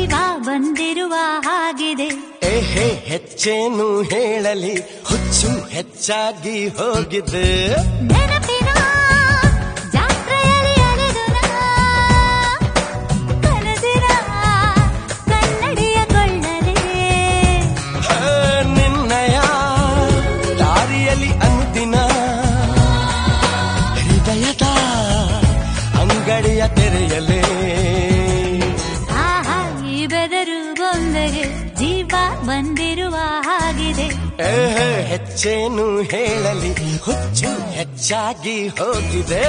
ಜೀವ ಬಂದಿರುವ ಹಾಗಿದೆ ಏಹೇ ಹೆಚ್ಚೇನು ಹೇಳಲಿ ಹುಚ್ಚು ಹೆಚ್ಚಾಗಿ ಹೋಗಿದೆ ನೆನಪಿನ ಜಾತ್ರೆಯಲ್ಲಿ ಅಲೆದು ನಾ, ಕನಸಿನ ಕನ್ನಡಿಯ ಕೊಳ್ಳಲೇ ಆ, ನಿನ್ನಯ ದಾರಿಯಲ್ಲಿ ಅನುದಿನ ಹೃದಯದ ಅಂಗಡಿಯ ತೆರೆಯಲೇ ಆಹಾ ಈ ಬೆದರು ಬೊಂಬೆಗೆ ಜೀವ ಬಂದಿರುವ ಹಾಗಿದೆ ಏಹೇ ಹೆಚ್ಚೇನು ಹೇಳಲಿ ಹುಚ್ಚು ಹೆಚ್ಚಾಗಿ ಹೋಗಿದೆ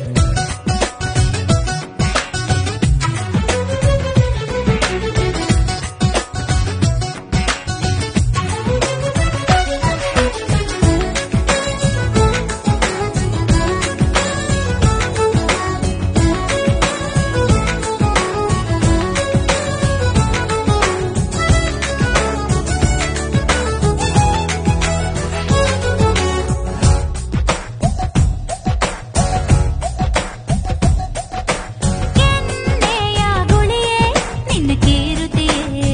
ಎಣ್ಣೆಯ ಗುಳಿಯೇ ನಿನ್ನ ಕೀರುತಿಯೇ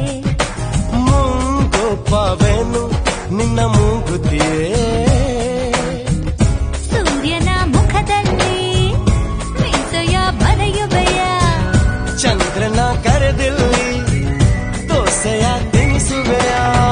ಮುಂಗೋಪವೇನು ನಿನ್ನ ಮೂಗುತಿಯೇ ಸೂರ್ಯನ ಮುಖದಲ್ಲಿ ಮೀಸೆಯ ಬರೆಯುವೆಯ ಚಂದ್ರನ ಕರೆದಿಲ್ಲಿ ದೋಸೆಯ ತಿನಿಸುವೆಯ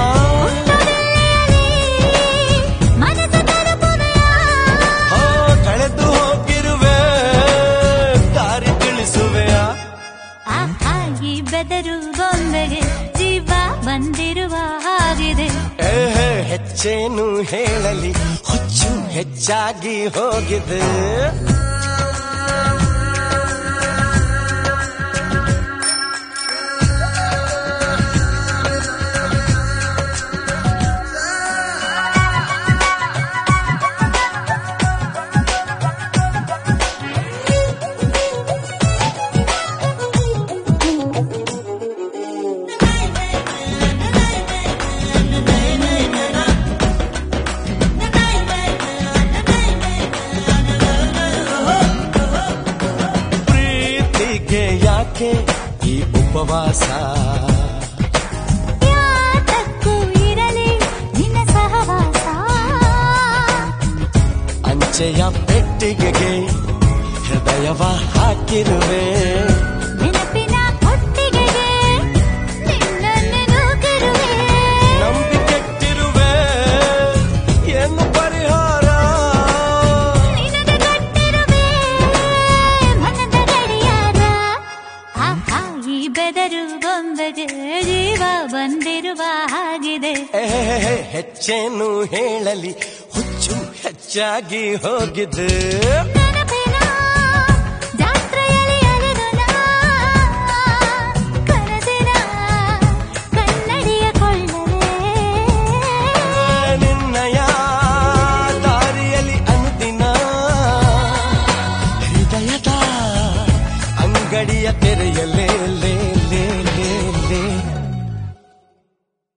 ಮನಸ್ಸು ತಲುಪುವೆಯ ಹೋ ಕಳೆದು ಹೋಗಿರುವೆ ದಾರಿ ತಿಳಿಸುವೆಯ ಆಹಾ ಈ ಬೆದರು ಬೊಂಬೆಗೆ ಜೀವ ಬಂದಿರುವ ಹಾಗಿದೆ ಏಹೇ ಹೆಚ್ಚೇನು ಹೇಳಲಿ ಹುಚ್ಚು ಹೆಚ್ಚಾಗಿ ಹೋಗಿದೆ ಪ್ರೀತಿಗೆ ಯಾಕೆ ಈ ಉಪವಾಸ ಯಾತಕ್ಕೂ ಇರಲಿ ನಿನ್ನ ಸಹವಾಸ ಅಂಚೆಯ ಪೆಟ್ಟಿಗೆಗೆ ಹೃದಯವ ಹಾಕಿರುವೆ ನೆನಪಿನ ಕೊಟ್ಟಿಗೆಗೆ ನಿನ್ನನ್ನು ನೂಕಿರುವೆ ನಂಬಿಕೆಟ್ಟಿರುವೆ ಏನು ಪರಿಹಾರ ನಿನಗೆ ಕಟ್ಟಿರುವೆ ಮನದ ಗಡಿಯಾರ ಆಹಾ ಈ ಬೆದರು ಬೊಂಬೆಗೆ ಜೀವ ಬಂದಿರುವ ಹಾಗಿದೆ ಏಹೇ ಹೆಚ್ಚೇನು ಹೇಳಲಿ ಹುಚ್ಚು ಹೆಚ್ಚಾಗಿ ಹೋಗಿದೆ